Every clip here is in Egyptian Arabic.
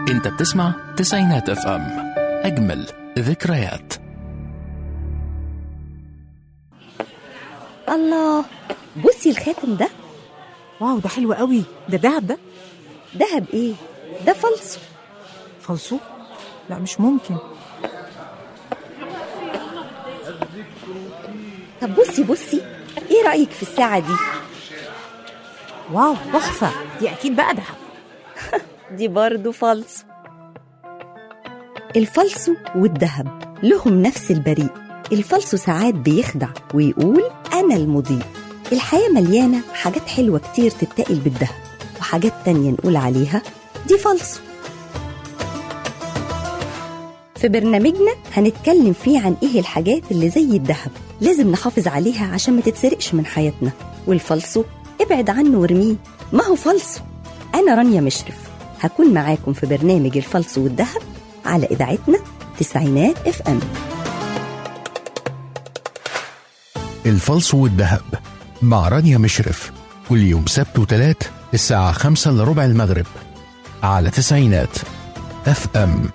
انت بتسمع تسعينات اف ام اجمل ذكريات الله بصي الخاتم ده واو ده حلو قوي ده دهب ده دهب ايه ده فلسو فلسو لا مش ممكن طب بصي بصي ايه رأيك في الساعة دي واو تحفه دي اكيد بقى دهب دي برضو فلسو الفلسو والذهب لهم نفس البريء الفلسو ساعات بيخدع ويقول أنا المضيء الحياة مليانة حاجات حلوة كتير تتقل بالذهب وحاجات تانية نقول عليها دي فلسو في برنامجنا هنتكلم فيه عن ايه الحاجات اللي زي الذهب لازم نحافظ عليها عشان ما تتسرقش من حياتنا والفلسو ابعد عنه وارميه ما هو فلسو انا رانيا مشرف هكون معاكم في برنامج الفلسو والذهب على اذاعتنا تسعينات اف ام الفلس والذهب مع رانيا مشرف كل يوم سبت وتلات الساعة خمسة إلا ربع المغرب على تسعينات اف ام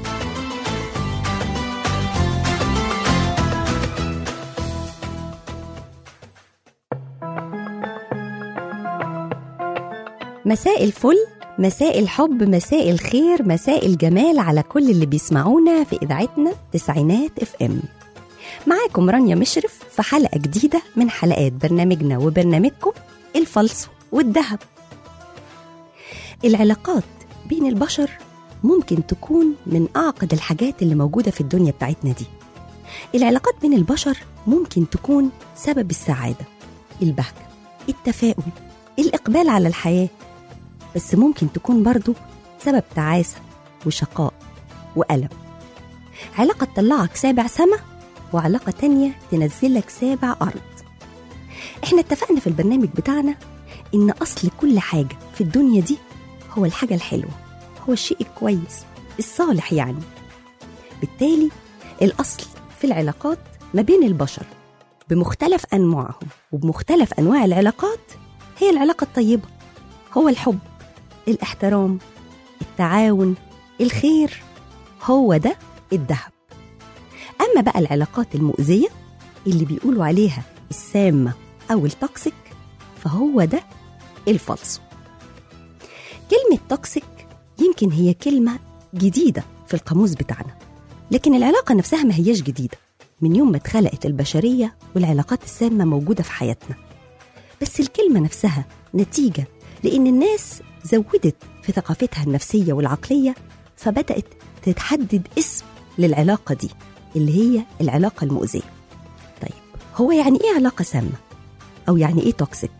مساء الفل مساء الحب مساء الخير مساء الجمال على كل اللي بيسمعونا في اذاعتنا تسعينات اف ام معاكم رانيا مشرف في حلقه جديده من حلقات برنامجنا وبرنامجكم الفلسو والذهب العلاقات بين البشر ممكن تكون من اعقد الحاجات اللي موجوده في الدنيا بتاعتنا دي العلاقات بين البشر ممكن تكون سبب السعاده البهجه التفاؤل الاقبال على الحياه بس ممكن تكون برضو سبب تعاسة وشقاء وألم علاقة تطلعك سابع سما وعلاقة تانية تنزلك سابع أرض احنا اتفقنا في البرنامج بتاعنا إن أصل كل حاجة في الدنيا دي هو الحاجة الحلوة هو الشيء الكويس الصالح يعني بالتالي الأصل في العلاقات ما بين البشر بمختلف أنواعهم وبمختلف أنواع العلاقات هي العلاقة الطيبة هو الحب الاحترام التعاون الخير هو ده الذهب اما بقى العلاقات المؤذيه اللي بيقولوا عليها السامه او التوكسيك فهو ده الفلسو كلمه توكسيك يمكن هي كلمه جديده في القاموس بتاعنا لكن العلاقه نفسها ما هياش جديده من يوم ما اتخلقت البشريه والعلاقات السامه موجوده في حياتنا بس الكلمه نفسها نتيجه لان الناس زودت في ثقافتها النفسيه والعقليه فبدات تتحدد اسم للعلاقه دي اللي هي العلاقه المؤذيه طيب هو يعني ايه علاقه سامه او يعني ايه توكسيك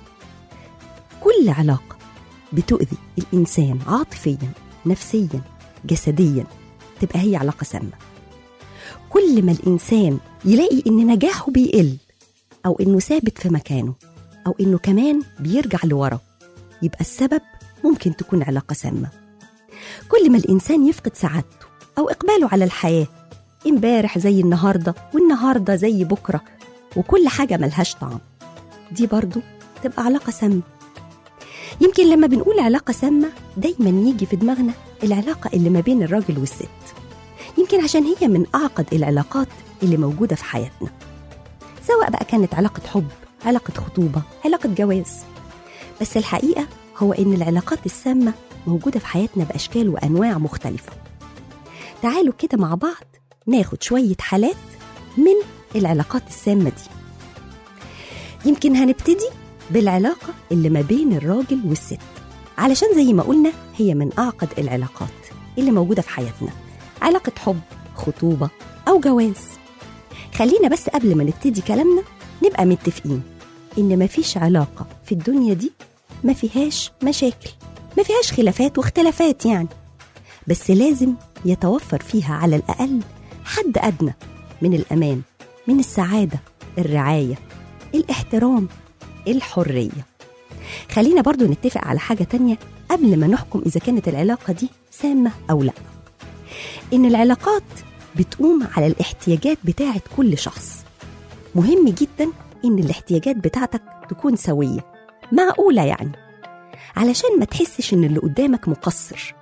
كل علاقه بتؤذي الانسان عاطفيا نفسيا جسديا تبقى هي علاقه سامه كل ما الانسان يلاقي ان نجاحه بيقل او انه ثابت في مكانه او انه كمان بيرجع لورا يبقى السبب ممكن تكون علاقة سامة كل ما الإنسان يفقد سعادته أو إقباله على الحياة امبارح زي النهاردة والنهاردة زي بكرة وكل حاجة ملهاش طعم دي برضو تبقى علاقة سامة يمكن لما بنقول علاقة سامة دايما يجي في دماغنا العلاقة اللي ما بين الراجل والست يمكن عشان هي من أعقد العلاقات اللي موجودة في حياتنا سواء بقى كانت علاقة حب علاقة خطوبة علاقة جواز بس الحقيقة هو إن العلاقات السامة موجودة في حياتنا بأشكال وأنواع مختلفة تعالوا كده مع بعض ناخد شوية حالات من العلاقات السامة دي يمكن هنبتدي بالعلاقة اللي ما بين الراجل والست علشان زي ما قلنا هي من أعقد العلاقات اللي موجودة في حياتنا علاقة حب خطوبة أو جواز خلينا بس قبل ما نبتدي كلامنا نبقى متفقين إن مفيش علاقة في الدنيا دي ما فيهاش مشاكل ما فيهاش خلافات واختلافات يعني بس لازم يتوفر فيها على الأقل حد أدنى من الأمان من السعادة الرعاية الاحترام الحرية خلينا برضو نتفق على حاجة تانية قبل ما نحكم إذا كانت العلاقة دي سامة أو لا إن العلاقات بتقوم على الاحتياجات بتاعة كل شخص مهم جدا إن الاحتياجات بتاعتك تكون سوية معقولة يعني علشان ما تحسش إن اللي قدامك مقصر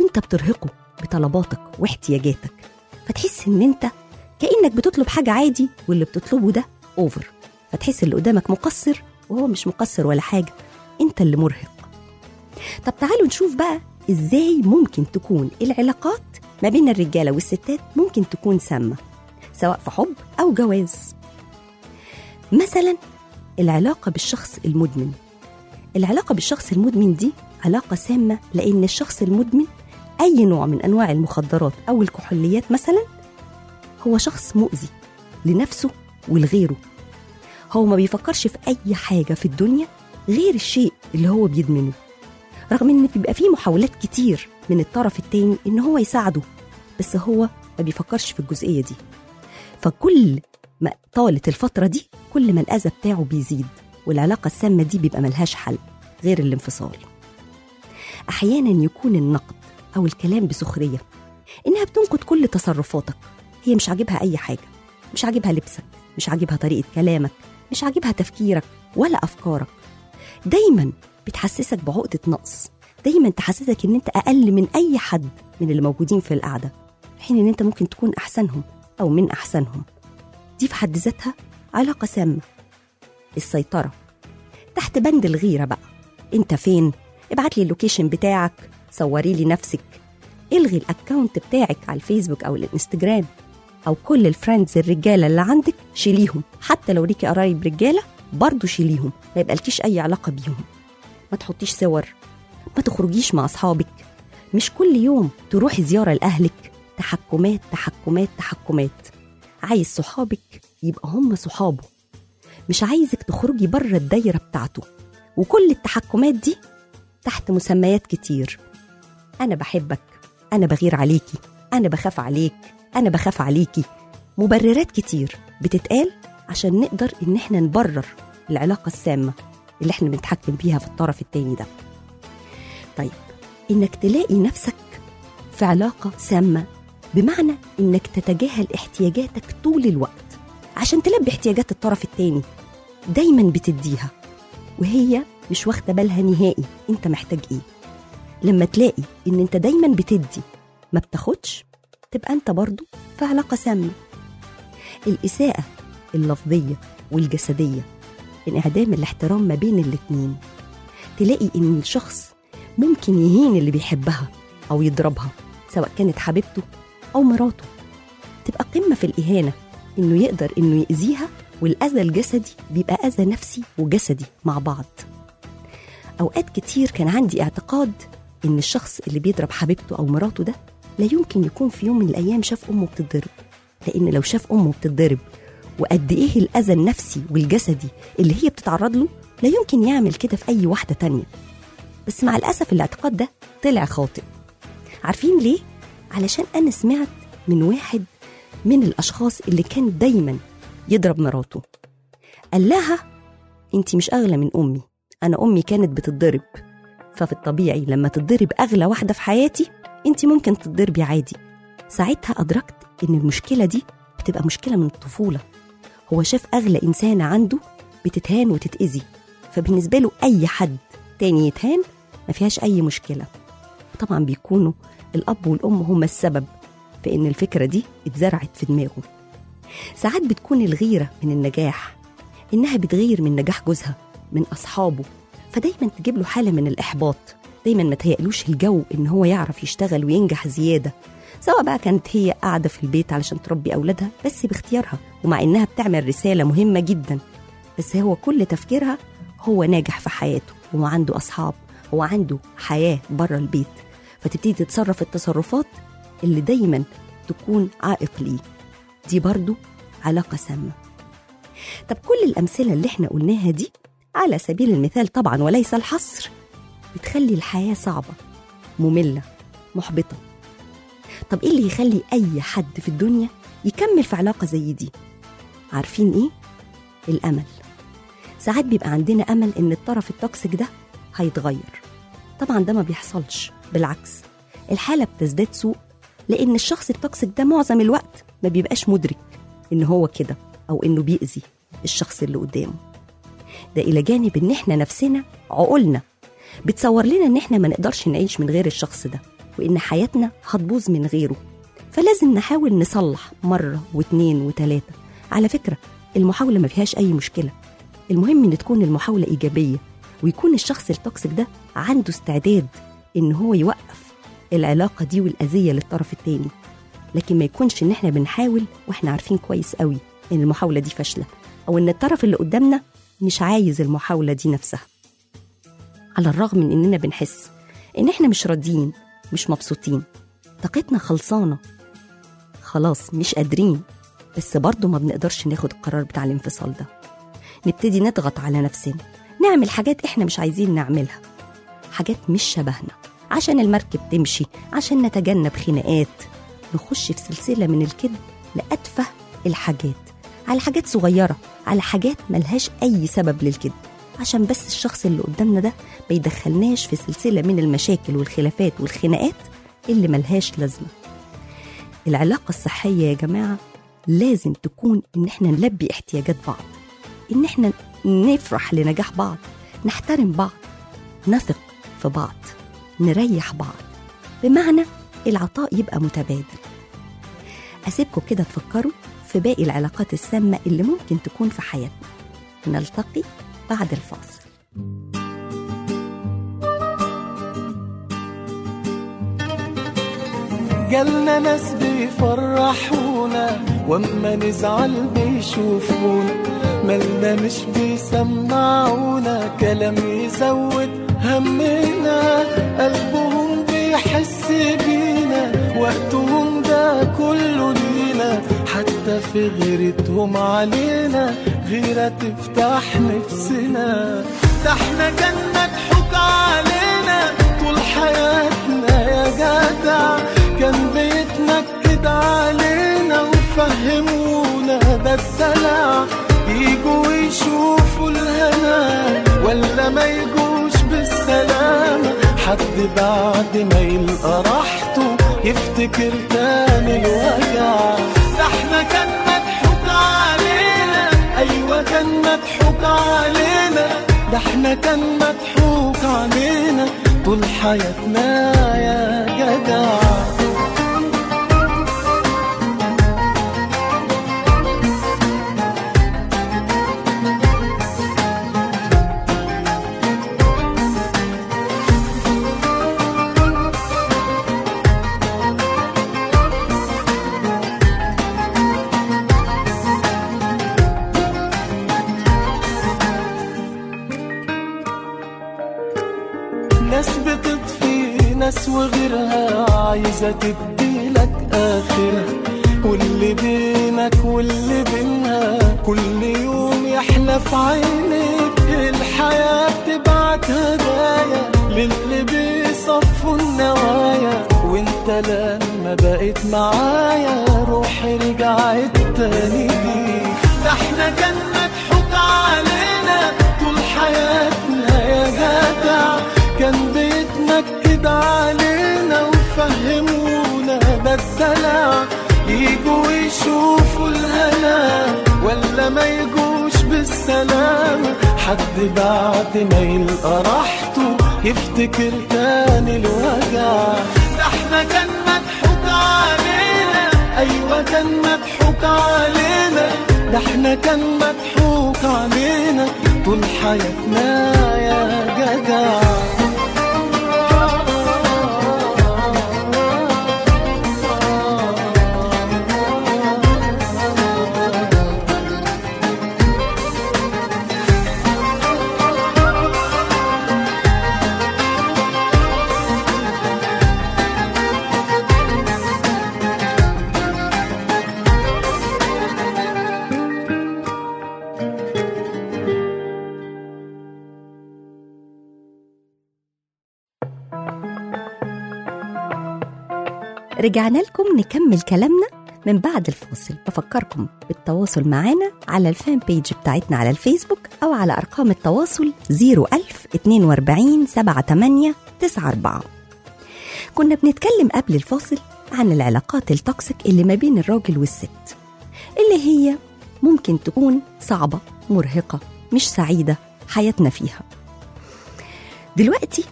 انت بترهقه بطلباتك واحتياجاتك فتحس ان انت كانك بتطلب حاجه عادي واللي بتطلبه ده اوفر فتحس اللي قدامك مقصر وهو مش مقصر ولا حاجه انت اللي مرهق طب تعالوا نشوف بقى ازاي ممكن تكون العلاقات ما بين الرجاله والستات ممكن تكون سامه سواء في حب او جواز مثلا العلاقه بالشخص المدمن العلاقه بالشخص المدمن دي علاقه سامه لان الشخص المدمن اي نوع من انواع المخدرات او الكحوليات مثلا هو شخص مؤذي لنفسه ولغيره هو ما بيفكرش في اي حاجه في الدنيا غير الشيء اللي هو بيدمنه رغم ان بيبقى فيه محاولات كتير من الطرف التاني ان هو يساعده بس هو ما بيفكرش في الجزئيه دي فكل ما طالت الفتره دي كل ما الاذى بتاعه بيزيد والعلاقه السامه دي بيبقى ملهاش حل غير الانفصال احيانا يكون النقد او الكلام بسخريه انها بتنقد كل تصرفاتك هي مش عاجبها اي حاجه مش عاجبها لبسك مش عاجبها طريقه كلامك مش عاجبها تفكيرك ولا افكارك دايما بتحسسك بعقده نقص دايما تحسسك ان انت اقل من اي حد من اللي موجودين في القعده في حين ان انت ممكن تكون احسنهم او من احسنهم دي في حد ذاتها علاقه سامه السيطره تحت بند الغيره بقى انت فين ابعت لي اللوكيشن بتاعك صوري لي نفسك الغي الاكونت بتاعك على الفيسبوك او الانستجرام او كل الفريندز الرجاله اللي عندك شيليهم حتى لو ليكي قرايب رجاله برضه شيليهم ما يبقالكيش اي علاقه بيهم ما تحطيش صور ما تخرجيش مع اصحابك مش كل يوم تروحي زياره لاهلك تحكمات تحكمات تحكمات عايز صحابك يبقى هم صحابه مش عايزك تخرجي بره الدايره بتاعته وكل التحكمات دي تحت مسميات كتير انا بحبك انا بغير عليكي انا بخاف عليك انا بخاف عليكي مبررات كتير بتتقال عشان نقدر ان احنا نبرر العلاقه السامه اللي احنا بنتحكم بيها في الطرف التاني ده طيب انك تلاقي نفسك في علاقه سامه بمعنى انك تتجاهل احتياجاتك طول الوقت عشان تلبي احتياجات الطرف التاني دايما بتديها وهي مش واخده بالها نهائي انت محتاج ايه لما تلاقي ان انت دايما بتدي ما بتاخدش تبقى انت برضو في علاقه سامه الاساءه اللفظيه والجسديه انعدام الاحترام ما بين الاتنين تلاقي ان الشخص ممكن يهين اللي بيحبها او يضربها سواء كانت حبيبته او مراته تبقى قمه في الاهانه انه يقدر انه يأذيها والاذى الجسدي بيبقى اذى نفسي وجسدي مع بعض اوقات كتير كان عندي اعتقاد ان الشخص اللي بيضرب حبيبته او مراته ده لا يمكن يكون في يوم من الايام شاف امه بتتضرب لان لو شاف امه بتتضرب وقد ايه الاذى النفسي والجسدي اللي هي بتتعرض له لا يمكن يعمل كده في اي واحده تانية بس مع الاسف الاعتقاد ده طلع خاطئ عارفين ليه علشان انا سمعت من واحد من الاشخاص اللي كان دايما يضرب مراته قال لها انت مش اغلى من امي انا امي كانت بتتضرب ففي الطبيعي لما تتضرب اغلى واحده في حياتي انت ممكن تتضربي عادي ساعتها ادركت ان المشكله دي بتبقى مشكله من الطفوله هو شاف اغلى انسانه عنده بتتهان وتتاذي فبالنسبه له اي حد تاني يتهان ما فيهاش اي مشكله طبعا بيكونوا الاب والام هم السبب في ان الفكره دي اتزرعت في دماغه ساعات بتكون الغيره من النجاح انها بتغير من نجاح جوزها من اصحابه فدايما تجيب له حاله من الاحباط دايما ما تهيألوش الجو ان هو يعرف يشتغل وينجح زياده سواء بقى كانت هي قاعده في البيت علشان تربي اولادها بس باختيارها ومع انها بتعمل رساله مهمه جدا بس هو كل تفكيرها هو ناجح في حياته هو عنده اصحاب هو عنده حياه بره البيت فتبتدي تتصرف التصرفات اللي دايما تكون عائق ليه دي برضو علاقه سامه طب كل الامثله اللي احنا قلناها دي على سبيل المثال طبعا وليس الحصر بتخلي الحياه صعبه ممله محبطه طب ايه اللي يخلي اي حد في الدنيا يكمل في علاقه زي دي عارفين ايه الامل ساعات بيبقى عندنا امل ان الطرف التوكسيك ده هيتغير طبعا ده ما بيحصلش بالعكس الحاله بتزداد سوء لان الشخص التوكسيك ده معظم الوقت ما بيبقاش مدرك ان هو كده او انه بيأذي الشخص اللي قدامه ده الى جانب ان احنا نفسنا عقولنا بتصور لنا ان احنا ما نقدرش نعيش من غير الشخص ده وإن حياتنا هتبوظ من غيره فلازم نحاول نصلح مرة واتنين وتلاتة على فكرة المحاولة ما فيهاش أي مشكلة المهم إن تكون المحاولة إيجابية ويكون الشخص التوكسيك ده عنده استعداد إن هو يوقف العلاقة دي والأذية للطرف التاني لكن ما يكونش إن إحنا بنحاول وإحنا عارفين كويس قوي إن المحاولة دي فاشلة أو إن الطرف اللي قدامنا مش عايز المحاولة دي نفسها على الرغم من إننا بنحس إن إحنا مش راضيين مش مبسوطين طاقتنا خلصانة خلاص مش قادرين بس برضه ما بنقدرش ناخد القرار بتاع الانفصال ده نبتدي نضغط على نفسنا نعمل حاجات احنا مش عايزين نعملها حاجات مش شبهنا عشان المركب تمشي عشان نتجنب خناقات نخش في سلسلة من الكذب لأتفه الحاجات على حاجات صغيرة على حاجات ملهاش أي سبب للكذب عشان بس الشخص اللي قدامنا ده ما يدخلناش في سلسلة من المشاكل والخلافات والخناقات اللي ملهاش لازمة العلاقة الصحية يا جماعة لازم تكون إن إحنا نلبي احتياجات بعض إن إحنا نفرح لنجاح بعض نحترم بعض نثق في بعض نريح بعض بمعنى العطاء يبقى متبادل أسيبكم كده تفكروا في باقي العلاقات السامة اللي ممكن تكون في حياتنا نلتقي بعد الفاصل جالنا ناس بيفرحونا واما نزعل بيشوفونا مالنا مش بيسمعونا كلام يزود همنا قلبهم بيحس بينا وقتهم ده كله لينا حتى في غيرتهم علينا غيرة تفتح نفسنا ده احنا كان مضحوك علينا طول حياتنا يا جدع كان بيتنكد علينا وفهمونا ده الدلع يجوا يشوفوا الهنا ولا ما يجوش بالسلامة حد بعد ما يلقى راحته يفتكر تاني الوجع ده احنا كان مضحوك علينا ايوه كان مضحوك علينا ده احنا كان مضحوك علينا طول حياتنا يا جدع ناس بتطفي ناس وغيرها عايزة تديلك آخرها واللي بينك واللي بينها كل يوم يحلى في عينيك الحياة بتبعت هدايا للي بيصفوا النوايا وانت لما بقيت معايا روحي رجعت تاني ليك ده احنا كان مضحوك علينا طول حياتنا يا جدع كان بيتنكد علينا وفهمونا ده الدلع يجوا يشوفوا الهنا ولا ما يجوش بالسلامة حد بعد ما يلقى راحته يفتكر تاني الوجع ده احنا كان مضحوك علينا ايوه كان مضحوك علينا ده احنا كان مضحوك علينا طول حياتنا يا جدع رجعنا لكم نكمل كلامنا من بعد الفاصل بفكركم بالتواصل معنا على الفان بيج بتاعتنا على الفيسبوك أو على أرقام التواصل 01000 42 78 94 كنا بنتكلم قبل الفاصل عن العلاقات التوكسيك اللي ما بين الراجل والست اللي هي ممكن تكون صعبة مرهقة مش سعيدة حياتنا فيها دلوقتي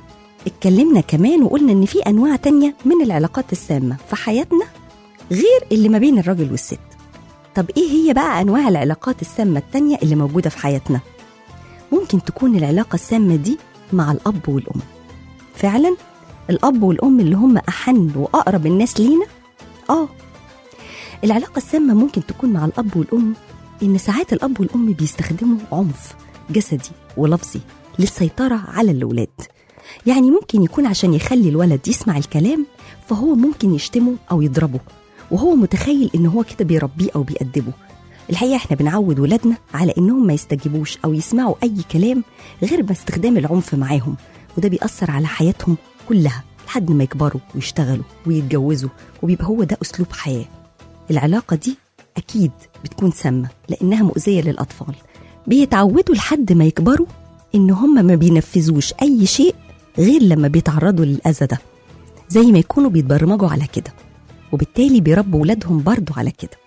اتكلمنا كمان وقلنا ان في انواع تانية من العلاقات السامة في حياتنا غير اللي ما بين الراجل والست طب ايه هي بقى انواع العلاقات السامة التانية اللي موجودة في حياتنا ممكن تكون العلاقة السامة دي مع الأب والأم فعلا الأب والأم اللي هم أحن وأقرب الناس لينا آه العلاقة السامة ممكن تكون مع الأب والأم إن ساعات الأب والأم بيستخدموا عنف جسدي ولفظي للسيطرة على الأولاد يعني ممكن يكون عشان يخلي الولد يسمع الكلام فهو ممكن يشتمه أو يضربه وهو متخيل إن هو كده بيربيه أو بيأدبه الحقيقة احنا بنعود ولادنا على إنهم ما يستجيبوش أو يسمعوا أي كلام غير باستخدام العنف معاهم وده بيأثر على حياتهم كلها لحد ما يكبروا ويشتغلوا ويتجوزوا وبيبقى هو ده أسلوب حياة العلاقة دي أكيد بتكون سامة لأنها مؤذية للأطفال بيتعودوا لحد ما يكبروا إن هم ما بينفذوش أي شيء غير لما بيتعرضوا للأذى ده زي ما يكونوا بيتبرمجوا على كده وبالتالي بيربوا ولادهم برضو على كده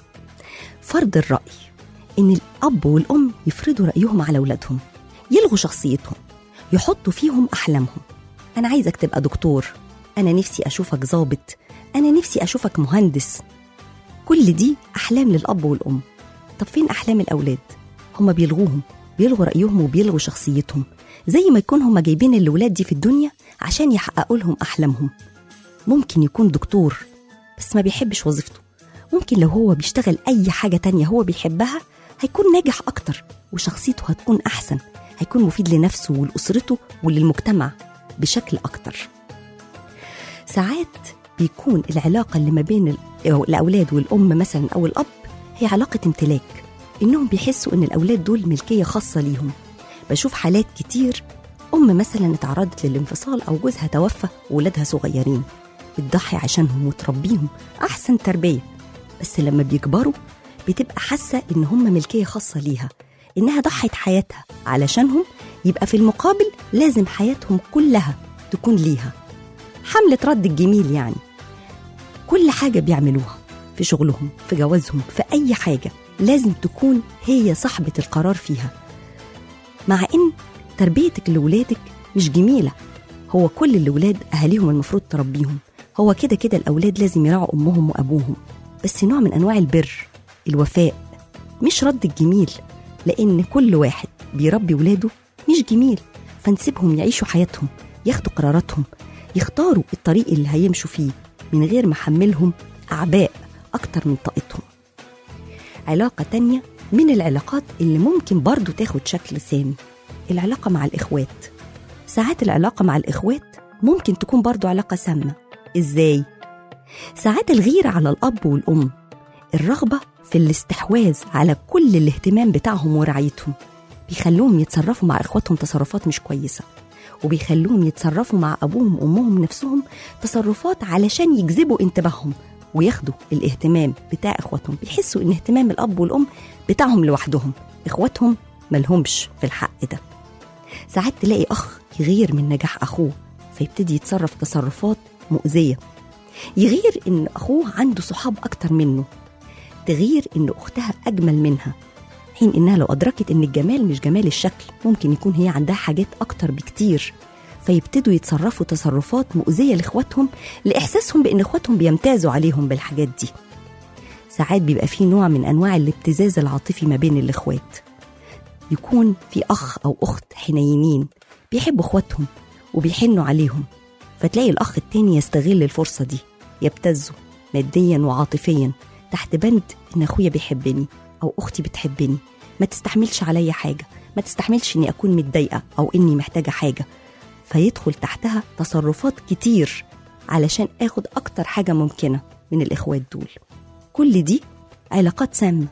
فرض الرأي إن الأب والأم يفرضوا رأيهم على ولادهم يلغوا شخصيتهم يحطوا فيهم أحلامهم أنا عايزك تبقى دكتور أنا نفسي أشوفك ظابط أنا نفسي أشوفك مهندس كل دي أحلام للأب والأم طب فين أحلام الأولاد؟ هما بيلغوهم بيلغوا رأيهم وبيلغوا شخصيتهم زي ما يكون هما جايبين الولاد دي في الدنيا عشان يحققوا لهم أحلامهم ممكن يكون دكتور بس ما بيحبش وظيفته ممكن لو هو بيشتغل أي حاجة تانية هو بيحبها هيكون ناجح أكتر وشخصيته هتكون أحسن هيكون مفيد لنفسه ولأسرته وللمجتمع بشكل أكتر ساعات بيكون العلاقة اللي ما بين ال- الأولاد والأم مثلا أو الأب هي علاقة امتلاك إنهم بيحسوا إن الأولاد دول ملكية خاصة ليهم بشوف حالات كتير أم مثلا اتعرضت للانفصال أو جوزها توفى وولادها صغيرين بتضحي عشانهم وتربيهم أحسن تربية بس لما بيكبروا بتبقى حاسة إن هم ملكية خاصة ليها إنها ضحت حياتها علشانهم يبقى في المقابل لازم حياتهم كلها تكون ليها حملة رد الجميل يعني كل حاجة بيعملوها في شغلهم في جوازهم في أي حاجة لازم تكون هي صاحبة القرار فيها مع إن تربيتك لولادك مش جميلة هو كل الولاد أهاليهم المفروض تربيهم هو كده كده الأولاد لازم يراعوا أمهم وأبوهم بس نوع من أنواع البر الوفاء مش رد الجميل لأن كل واحد بيربي ولاده مش جميل فنسيبهم يعيشوا حياتهم ياخدوا قراراتهم يختاروا الطريق اللي هيمشوا فيه من غير ما حملهم أعباء أكتر من طاقتهم علاقة تانية من العلاقات اللي ممكن برضو تاخد شكل سامي العلاقة مع الإخوات ساعات العلاقة مع الإخوات ممكن تكون برضو علاقة سامة إزاي؟ ساعات الغيرة على الأب والأم الرغبة في الاستحواذ على كل الاهتمام بتاعهم ورعايتهم بيخلوهم يتصرفوا مع إخواتهم تصرفات مش كويسة وبيخلوهم يتصرفوا مع أبوهم وأمهم نفسهم تصرفات علشان يجذبوا انتباههم وياخدوا الاهتمام بتاع إخواتهم بيحسوا إن اهتمام الأب والأم بتاعهم لوحدهم إخواتهم ملهمش في الحق ده ساعات تلاقي أخ يغير من نجاح أخوه فيبتدي يتصرف تصرفات مؤذية يغير إن أخوه عنده صحاب أكتر منه تغير إن أختها أجمل منها حين إنها لو أدركت إن الجمال مش جمال الشكل ممكن يكون هي عندها حاجات أكتر بكتير فيبتدوا يتصرفوا تصرفات مؤذية لإخواتهم لإحساسهم بإن إخواتهم بيمتازوا عليهم بالحاجات دي ساعات بيبقى في نوع من أنواع الابتزاز العاطفي ما بين الإخوات يكون في أخ أو أخت حنينين بيحبوا إخواتهم وبيحنوا عليهم فتلاقي الأخ التاني يستغل الفرصة دي يبتزه ماديا وعاطفيا تحت بند إن أخويا بيحبني أو أختي بتحبني ما تستحملش عليا حاجة ما تستحملش إني أكون متضايقة أو إني محتاجة حاجة فيدخل تحتها تصرفات كتير علشان آخد أكتر حاجة ممكنة من الإخوات دول كل دي علاقات سامة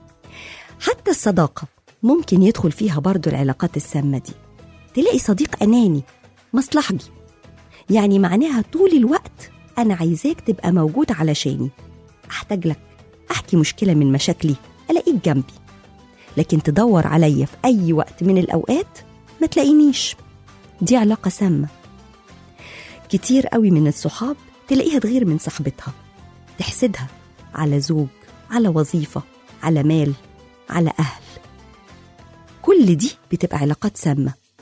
حتى الصداقة ممكن يدخل فيها برضو العلاقات السامة دي تلاقي صديق أناني مصلحجي يعني معناها طول الوقت أنا عايزاك تبقى موجود علشاني أحتاج لك أحكي مشكلة من مشاكلي ألاقيك جنبي لكن تدور عليا في أي وقت من الأوقات ما تلاقينيش دي علاقة سامة كتير قوي من الصحاب تلاقيها تغير من صاحبتها تحسدها على زوج على وظيفة على مال على أهل كل دي بتبقى علاقات سامة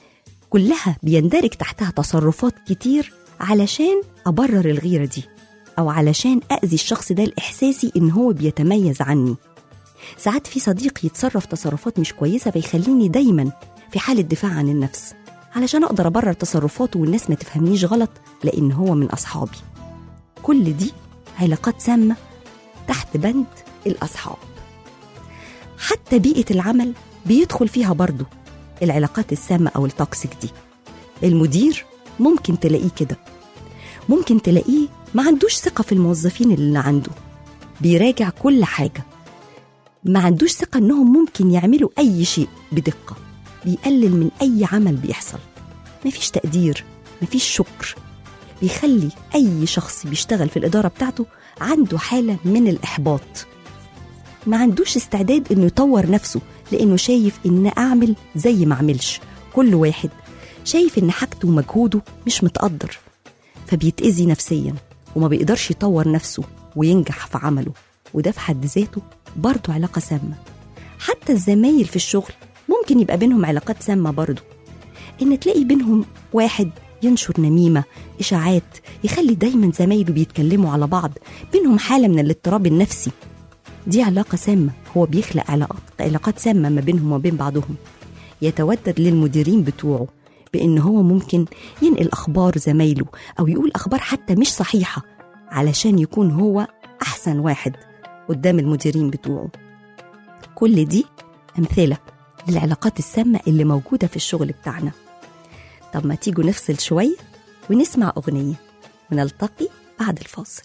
كلها بيندرج تحتها تصرفات كتير علشان أبرر الغيرة دي أو علشان أذي الشخص ده لإحساسي إن هو بيتميز عني ساعات في صديق يتصرف تصرفات مش كويسة فيخليني دايما في حالة دفاع عن النفس علشان أقدر أبرر تصرفاته والناس ما تفهمنيش غلط لأن هو من أصحابي كل دي علاقات سامة تحت بند الأصحاب حتى بيئة العمل بيدخل فيها برضو العلاقات السامة أو التوكسيك دي المدير ممكن تلاقيه كده ممكن تلاقيه ما عندوش ثقة في الموظفين اللي عنده بيراجع كل حاجة ما عندوش ثقة إنهم ممكن يعملوا أي شيء بدقة بيقلل من أي عمل بيحصل مفيش تقدير مفيش شكر بيخلي أي شخص بيشتغل في الإدارة بتاعته عنده حالة من الإحباط ما عندوش استعداد إنه يطور نفسه لأنه شايف إن أعمل زي ما أعملش كل واحد شايف إن حاجته ومجهوده مش متقدر فبيتأذي نفسيا وما بيقدرش يطور نفسه وينجح في عمله وده في حد ذاته برضه علاقة سامة حتى الزمايل في الشغل ممكن يبقى بينهم علاقات سامة برضه إن تلاقي بينهم واحد ينشر نميمة إشاعات يخلي دايما زمايله بيتكلموا على بعض بينهم حالة من الاضطراب النفسي دي علاقة سامة هو بيخلق علاقات علاقات سامة ما بينهم وبين بعضهم يتودد للمديرين بتوعه بإن هو ممكن ينقل أخبار زمايله أو يقول أخبار حتى مش صحيحة علشان يكون هو أحسن واحد قدام المديرين بتوعه كل دي أمثلة للعلاقات السامة اللي موجودة في الشغل بتاعنا طب ما تيجوا نفصل شوية ونسمع أغنية ونلتقي بعد الفاصل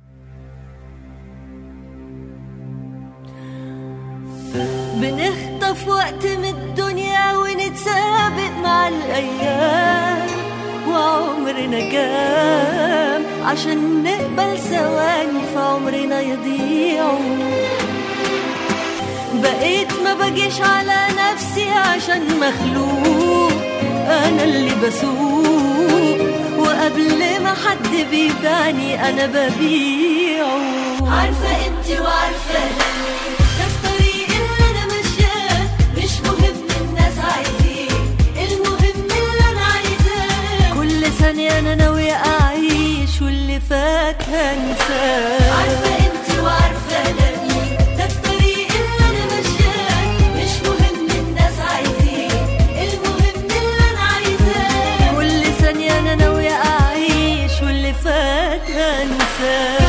بنخطف وقت من الدنيا ونتسابق مع الأيام وعمرنا كام عشان نقبل ثواني في عمرنا يضيعوا بقيت ما بجيش على نفسي عشان مخلوق أنا اللي بسوق وقبل ما حد بيبيعني أنا ببيعه عارفة انتي وعارفة أنا ده الطريق اللي أنا ماشياه مش مهم الناس عايزين المهم اللي أنا عايزاه كل ثانية أنا ناوية أعيش واللي فات هنساه عارفة انتي وعارفة أنا مين ده الطريق اللي أنا ماشياه مش مهم الناس عايزين المهم اللي أنا عايزاه كل ثانية أنا ناوية أعيش واللي فات هنساه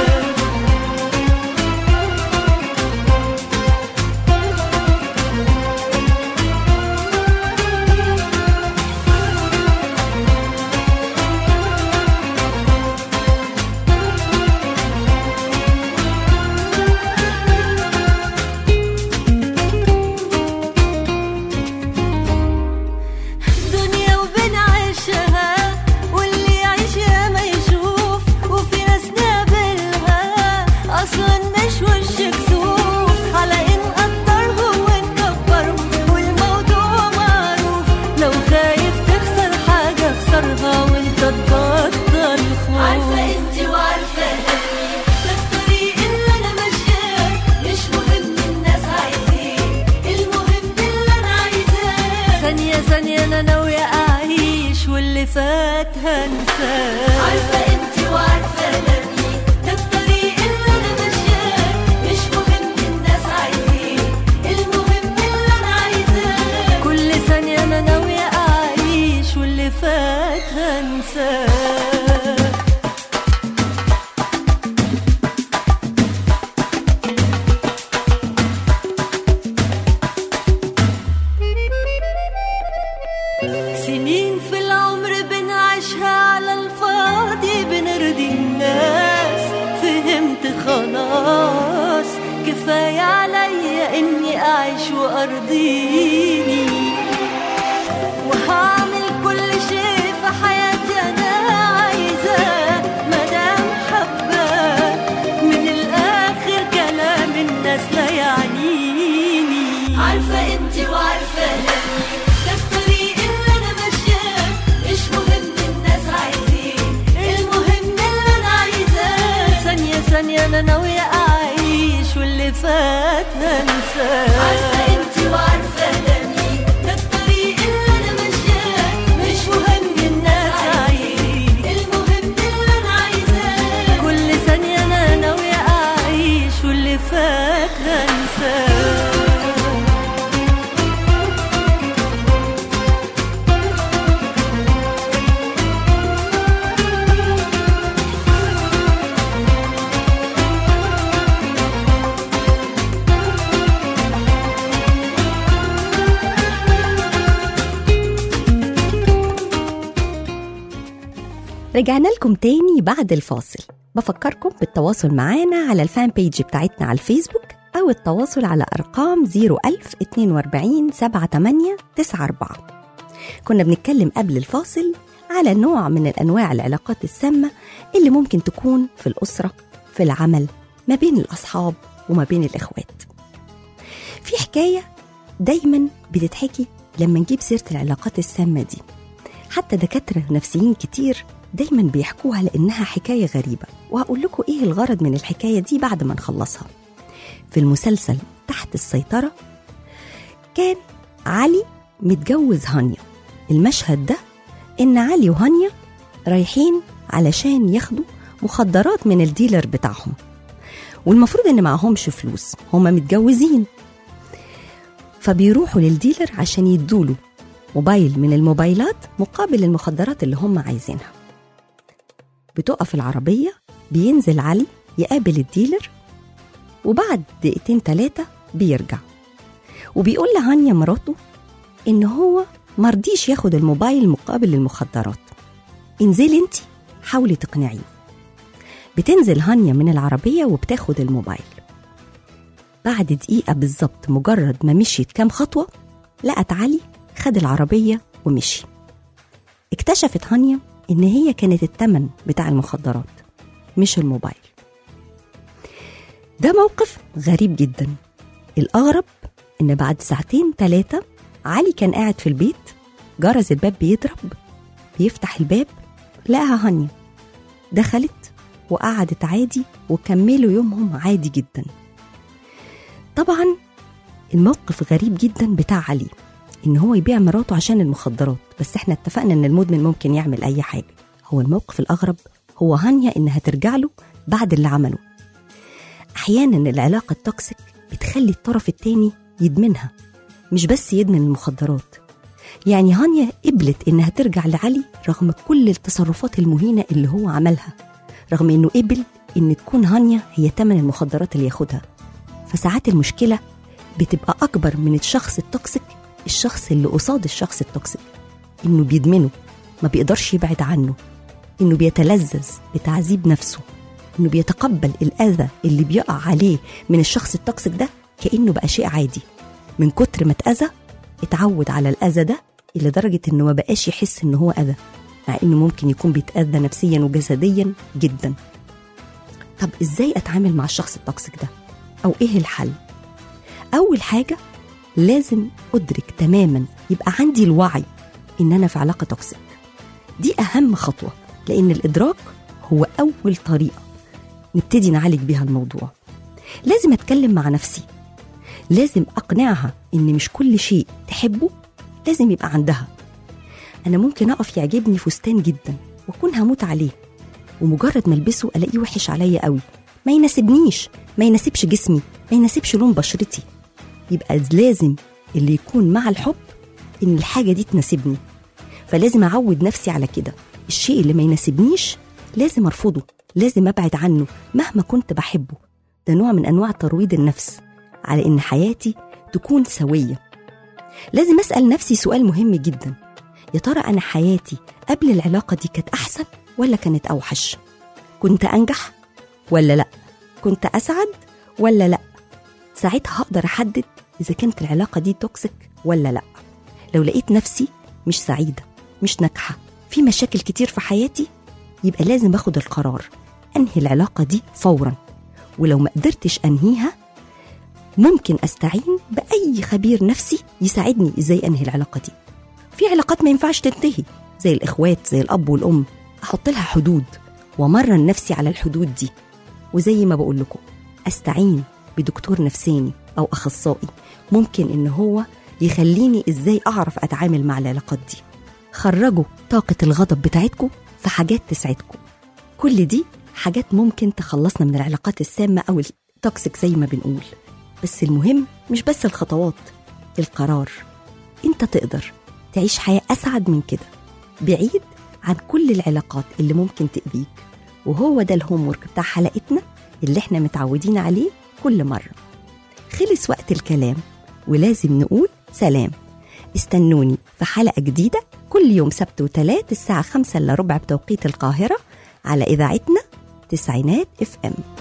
دنيا وبنعيشها واللي يعيش يا ما يشوف وفي ناس نقابلها اصلا مش وش كسوف على ان قدرهم ونكبرهم والموضوع معروف لو خايف تخسر حاجه اخسرها وانت تبطل خوف عارفه انت وعارفه ده الطريق اللي انا ماشياه مش مهم الناس عايزين المهم اللي انا عايزاه ثانية ثانية أنا ناوية أعيش واللي فات هنساه عارفة أنت وعارفة أنا مين ده الطريق اللي أنا ماشياه مش مهم الناس عايزين المهم اللي أنا عايزاه كل ثانية أنا ناوية أعيش واللي فات هنساه سنين في العمر بنعيشها على الفاضي بنرضي الناس فهمت خلاص كفاية عليا إني أعيش وأرضيني وهعمل كل شيء في حياتي أنا عايزاه مدام حباه من الآخر كلام الناس لا يعنيني عارفة انت وعارفة أنا ده الطريق اللي أنا ماشياه مش مهم الناس عايزين المهم اللي أنا عايزاه ثانية ثانية أنا ناوية أعيش واللي فات هنساه عارفة انت وعارفة أنا مين ده الطريق اللي أنا ماشياه رجعنا لكم تاني بعد الفاصل بفكركم بالتواصل معانا على الفان بيج بتاعتنا على الفيسبوك أو التواصل على أرقام 01000 42 78 94 كنا بنتكلم قبل الفاصل على نوع من الأنواع العلاقات السامة اللي ممكن تكون في الأسرة في العمل ما بين الأصحاب وما بين الإخوات في حكاية دايما بتتحكي لما نجيب سيرة العلاقات السامة دي حتى دكاترة نفسيين كتير دايما بيحكوها لأنها حكاية غريبة وهقول لكم إيه الغرض من الحكاية دي بعد ما نخلصها في المسلسل تحت السيطرة كان علي متجوز هانيا المشهد ده إن علي وهانيا رايحين علشان ياخدوا مخدرات من الديلر بتاعهم والمفروض إن معهمش فلوس هما متجوزين فبيروحوا للديلر عشان يدوله موبايل من الموبايلات مقابل المخدرات اللي هم عايزينها بتقف العربية بينزل علي يقابل الديلر وبعد دقيقتين تلاتة بيرجع وبيقول لهانيا مراته إن هو مرضيش ياخد الموبايل مقابل المخدرات انزلي انت حاولي تقنعيه بتنزل هانيا من العربية وبتاخد الموبايل بعد دقيقة بالظبط مجرد ما مشيت كام خطوة لقت علي خد العربية ومشي اكتشفت هانيا إن هي كانت التمن بتاع المخدرات مش الموبايل ده موقف غريب جدا الأغرب إن بعد ساعتين ثلاثة علي كان قاعد في البيت جرس الباب بيضرب بيفتح الباب لقاها هانيا دخلت وقعدت عادي وكملوا يومهم عادي جدا طبعا الموقف غريب جدا بتاع علي ان هو يبيع مراته عشان المخدرات بس احنا اتفقنا ان المدمن ممكن يعمل اي حاجه هو الموقف الاغرب هو هانيا انها ترجع له بعد اللي عمله احيانا العلاقه التوكسيك بتخلي الطرف التاني يدمنها مش بس يدمن المخدرات يعني هانيا قبلت انها ترجع لعلي رغم كل التصرفات المهينه اللي هو عملها رغم انه قبل ان تكون هانيا هي تمن المخدرات اللي ياخدها فساعات المشكله بتبقى اكبر من الشخص التوكسيك الشخص اللي قصاد الشخص التوكسيك انه بيدمنه ما بيقدرش يبعد عنه انه بيتلذذ بتعذيب نفسه انه بيتقبل الاذى اللي بيقع عليه من الشخص التوكسيك ده كانه بقى شيء عادي من كتر ما اتاذى اتعود على الاذى ده لدرجه انه ما بقاش يحس ان هو اذى مع انه ممكن يكون بيتاذى نفسيا وجسديا جدا طب ازاي اتعامل مع الشخص التوكسيك ده او ايه الحل اول حاجه لازم ادرك تماما يبقى عندي الوعي ان انا في علاقه توكسيك دي اهم خطوه لان الادراك هو اول طريقه نبتدي نعالج بيها الموضوع لازم اتكلم مع نفسي لازم اقنعها ان مش كل شيء تحبه لازم يبقى عندها انا ممكن اقف يعجبني فستان جدا واكون هموت عليه ومجرد ما البسه الاقيه وحش عليا قوي ما يناسبنيش ما يناسبش جسمي ما يناسبش لون بشرتي يبقى لازم اللي يكون مع الحب ان الحاجه دي تناسبني فلازم اعود نفسي على كده الشيء اللي ما يناسبنيش لازم ارفضه لازم ابعد عنه مهما كنت بحبه ده نوع من انواع ترويض النفس على ان حياتي تكون سويه لازم اسال نفسي سؤال مهم جدا يا ترى انا حياتي قبل العلاقه دي كانت احسن ولا كانت اوحش كنت انجح ولا لا كنت اسعد ولا لا ساعتها هقدر احدد اذا كانت العلاقه دي توكسيك ولا لا لو لقيت نفسي مش سعيده مش ناجحه في مشاكل كتير في حياتي يبقى لازم اخد القرار انهي العلاقه دي فورا ولو ما قدرتش انهيها ممكن استعين باي خبير نفسي يساعدني ازاي انهي العلاقه دي في علاقات ما ينفعش تنتهي زي الاخوات زي الاب والام احط لها حدود وامرن نفسي على الحدود دي وزي ما بقول لكم استعين بدكتور نفساني او اخصائي ممكن ان هو يخليني ازاي اعرف اتعامل مع العلاقات دي خرجوا طاقه الغضب بتاعتكم في حاجات تسعدكم كل دي حاجات ممكن تخلصنا من العلاقات السامه او التوكسيك زي ما بنقول بس المهم مش بس الخطوات القرار انت تقدر تعيش حياه اسعد من كده بعيد عن كل العلاقات اللي ممكن تأذيك وهو ده الهوم ورك بتاع حلقتنا اللي احنا متعودين عليه كل مرة خلص وقت الكلام ولازم نقول سلام استنوني في حلقة جديدة كل يوم سبت وثلاث الساعة خمسة إلا ربع بتوقيت القاهرة على إذاعتنا تسعينات اف ام